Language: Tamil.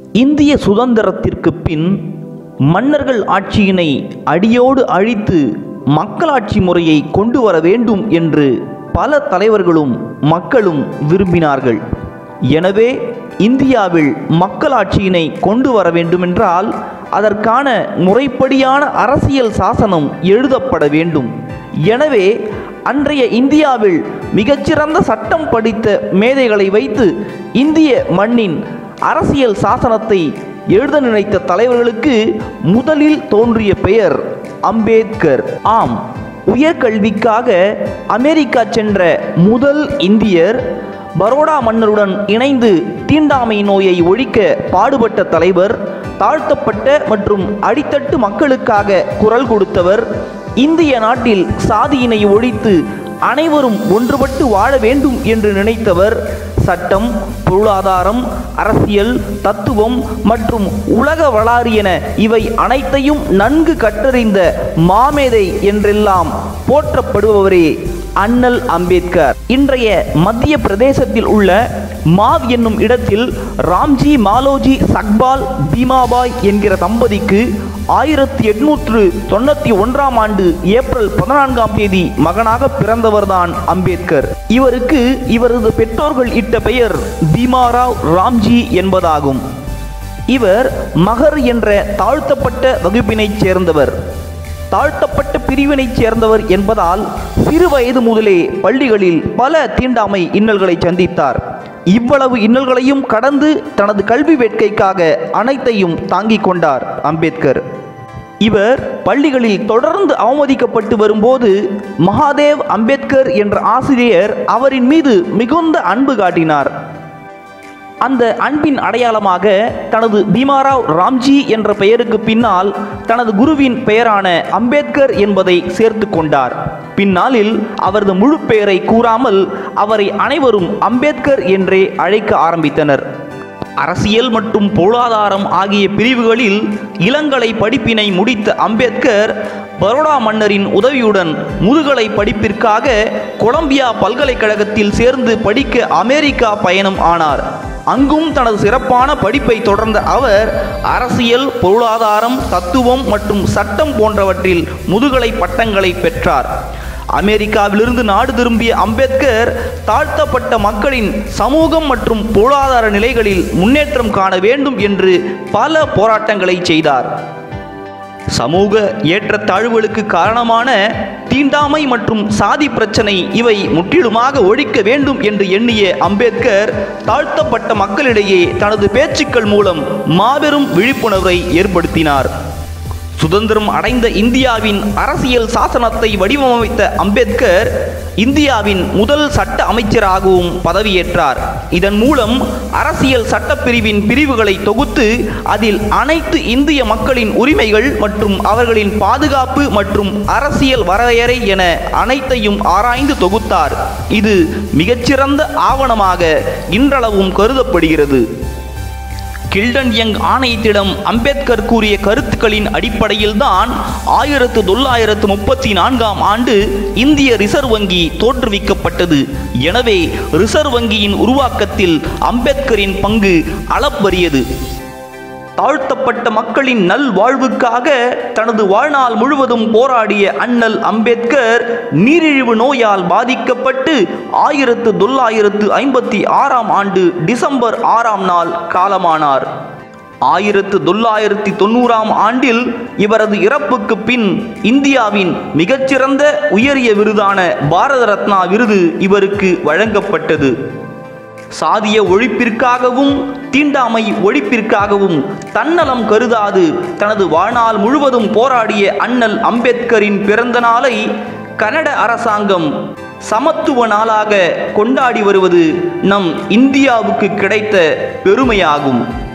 இந்திய சுதந்திரத்திற்கு பின் மன்னர்கள் ஆட்சியினை அடியோடு அழித்து மக்களாட்சி முறையை கொண்டு வர வேண்டும் என்று பல தலைவர்களும் மக்களும் விரும்பினார்கள் எனவே இந்தியாவில் மக்களாட்சியினை கொண்டு வர வேண்டுமென்றால் அதற்கான முறைப்படியான அரசியல் சாசனம் எழுதப்பட வேண்டும் எனவே அன்றைய இந்தியாவில் மிகச்சிறந்த சட்டம் படித்த மேதைகளை வைத்து இந்திய மண்ணின் அரசியல் சாசனத்தை எழுத நினைத்த தலைவர்களுக்கு முதலில் தோன்றிய பெயர் அம்பேத்கர் ஆம் உயர்கல்விக்காக அமெரிக்கா சென்ற முதல் இந்தியர் பரோடா மன்னருடன் இணைந்து தீண்டாமை நோயை ஒழிக்க பாடுபட்ட தலைவர் தாழ்த்தப்பட்ட மற்றும் அடித்தட்டு மக்களுக்காக குரல் கொடுத்தவர் இந்திய நாட்டில் சாதியினை ஒழித்து அனைவரும் ஒன்றுபட்டு வாழ வேண்டும் என்று நினைத்தவர் சட்டம் பொருளாதாரம் அரசியல் தத்துவம் மற்றும் உலக வரலாறு என இவை அனைத்தையும் நன்கு கற்றறிந்த மாமேதை என்றெல்லாம் போற்றப்படுபவரே அண்ணல் அம்பேத்கர் இன்றைய மத்திய பிரதேசத்தில் உள்ள மாவ் என்னும் இடத்தில் ராம்ஜி மாலோஜி சக்பால் பீமாபாய் என்கிற தம்பதிக்கு ஆயிரத்தி எட்நூற்று தொண்ணூற்றி ஒன்றாம் ஆண்டு ஏப்ரல் பதினான்காம் தேதி மகனாக பிறந்தவர்தான் அம்பேத்கர் இவருக்கு இவரது பெற்றோர்கள் இட்ட பெயர் பீமாராவ் ராம்ஜி என்பதாகும் இவர் மகர் என்ற தாழ்த்தப்பட்ட வகுப்பினைச் சேர்ந்தவர் தாழ்த்தப்பட்ட பிரிவினைச் சேர்ந்தவர் என்பதால் சிறு வயது முதலே பள்ளிகளில் பல தீண்டாமை இன்னல்களை சந்தித்தார் இவ்வளவு இன்னல்களையும் கடந்து தனது கல்வி வேட்கைக்காக அனைத்தையும் தாங்கிக் கொண்டார் அம்பேத்கர் இவர் பள்ளிகளில் தொடர்ந்து அவமதிக்கப்பட்டு வரும்போது மகாதேவ் அம்பேத்கர் என்ற ஆசிரியர் அவரின் மீது மிகுந்த அன்பு காட்டினார் அந்த அன்பின் அடையாளமாக தனது பீமாராவ் ராம்ஜி என்ற பெயருக்கு பின்னால் தனது குருவின் பெயரான அம்பேத்கர் என்பதை சேர்த்து கொண்டார் பின்னாளில் அவரது முழு பெயரை கூறாமல் அவரை அனைவரும் அம்பேத்கர் என்றே அழைக்க ஆரம்பித்தனர் அரசியல் மற்றும் பொருளாதாரம் ஆகிய பிரிவுகளில் இளங்கலை படிப்பினை முடித்த அம்பேத்கர் பரோடா மன்னரின் உதவியுடன் முதுகலை படிப்பிற்காக கொலம்பியா பல்கலைக்கழகத்தில் சேர்ந்து படிக்க அமெரிக்கா பயணம் ஆனார் அங்கும் தனது சிறப்பான படிப்பை தொடர்ந்த அவர் அரசியல் பொருளாதாரம் தத்துவம் மற்றும் சட்டம் போன்றவற்றில் முதுகலை பட்டங்களை பெற்றார் அமெரிக்காவிலிருந்து நாடு திரும்பிய அம்பேத்கர் தாழ்த்தப்பட்ட மக்களின் சமூகம் மற்றும் பொருளாதார நிலைகளில் முன்னேற்றம் காண வேண்டும் என்று பல போராட்டங்களை செய்தார் சமூக ஏற்றத்தாழ்வுகளுக்கு காரணமான தீண்டாமை மற்றும் சாதி பிரச்சனை இவை முற்றிலுமாக ஒழிக்க வேண்டும் என்று எண்ணிய அம்பேத்கர் தாழ்த்தப்பட்ட மக்களிடையே தனது பேச்சுக்கள் மூலம் மாபெரும் விழிப்புணர்வை ஏற்படுத்தினார் சுதந்திரம் அடைந்த இந்தியாவின் அரசியல் சாசனத்தை வடிவமைத்த அம்பேத்கர் இந்தியாவின் முதல் சட்ட அமைச்சராகவும் பதவியேற்றார் இதன் மூலம் அரசியல் சட்டப்பிரிவின் பிரிவுகளை தொகுத்து அதில் அனைத்து இந்திய மக்களின் உரிமைகள் மற்றும் அவர்களின் பாதுகாப்பு மற்றும் அரசியல் வரையறை என அனைத்தையும் ஆராய்ந்து தொகுத்தார் இது மிகச்சிறந்த ஆவணமாக இன்றளவும் கருதப்படுகிறது கில்டன் யங் ஆணையத்திடம் அம்பேத்கர் கூறிய கருத்துக்களின் அடிப்படையில்தான் ஆயிரத்து தொள்ளாயிரத்து முப்பத்தி நான்காம் ஆண்டு இந்திய ரிசர்வ் வங்கி தோற்றுவிக்கப்பட்டது எனவே ரிசர்வ் வங்கியின் உருவாக்கத்தில் அம்பேத்கரின் பங்கு அளப்பரியது தாழ்த்தப்பட்ட மக்களின் நல்வாழ்வுக்காக தனது வாழ்நாள் முழுவதும் போராடிய அண்ணல் அம்பேத்கர் நீரிழிவு நோயால் பாதிக்கப்பட்டு ஆயிரத்து தொள்ளாயிரத்து ஐம்பத்தி ஆறாம் ஆண்டு டிசம்பர் ஆறாம் நாள் காலமானார் ஆயிரத்து தொள்ளாயிரத்தி தொண்ணூறாம் ஆண்டில் இவரது இறப்புக்கு பின் இந்தியாவின் மிகச்சிறந்த உயரிய விருதான பாரத ரத்னா விருது இவருக்கு வழங்கப்பட்டது சாதிய ஒழிப்பிற்காகவும் தீண்டாமை ஒழிப்பிற்காகவும் தன்னலம் கருதாது தனது வாழ்நாள் முழுவதும் போராடிய அண்ணல் அம்பேத்கரின் பிறந்த நாளை கனட அரசாங்கம் சமத்துவ நாளாக கொண்டாடி வருவது நம் இந்தியாவுக்கு கிடைத்த பெருமையாகும்